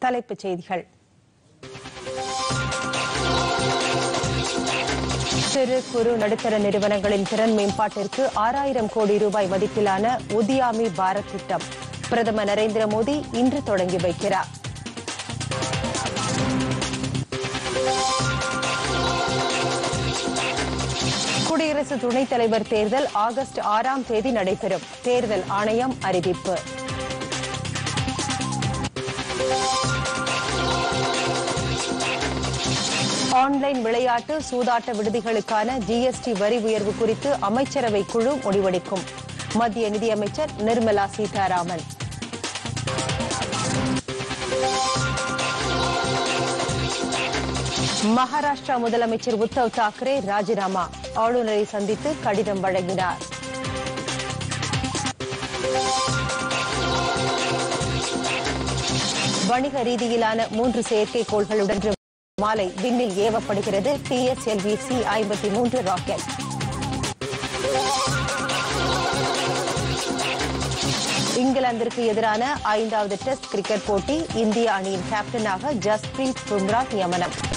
தலைப்புச் செய்திகள் சிறு குறு நடுத்தர நிறுவனங்களின் திறன் மேம்பாட்டிற்கு ஆறாயிரம் கோடி ரூபாய் மதிப்பிலான உதியாமி பாரத் திட்டம் பிரதமர் நரேந்திர மோடி இன்று தொடங்கி வைக்கிறார் குடியரசு துணைத் தலைவர் தேர்தல் ஆகஸ்ட் ஆறாம் தேதி நடைபெறும் தேர்தல் ஆணையம் அறிவிப்பு ஆன்லைன் விளையாட்டு சூதாட்ட விடுதிகளுக்கான ஜிஎஸ்டி வரி உயர்வு குறித்து அமைச்சரவை குழு முடிவெடுக்கும் மத்திய நிதியமைச்சர் நிர்மலா சீதாராமன் மகாராஷ்டிரா முதலமைச்சர் உத்தவ் தாக்கரே ராஜினாமா ஆளுநரை சந்தித்து கடிதம் வழங்கினார் வணிக ரீதியிலான மூன்று செயற்கைக்கோள்களுடன் இன்று மாலை விண்ணில் ஏவப்படுகிறது பிஎஸ்எல்வி சி ஐம்பத்தி மூன்று ராக்கெட் இங்கிலாந்திற்கு எதிரான ஐந்தாவது டெஸ்ட் கிரிக்கெட் போட்டி இந்திய அணியின் கேப்டனாக ஜஸ்பிரீத் பும்ரா நியமனம்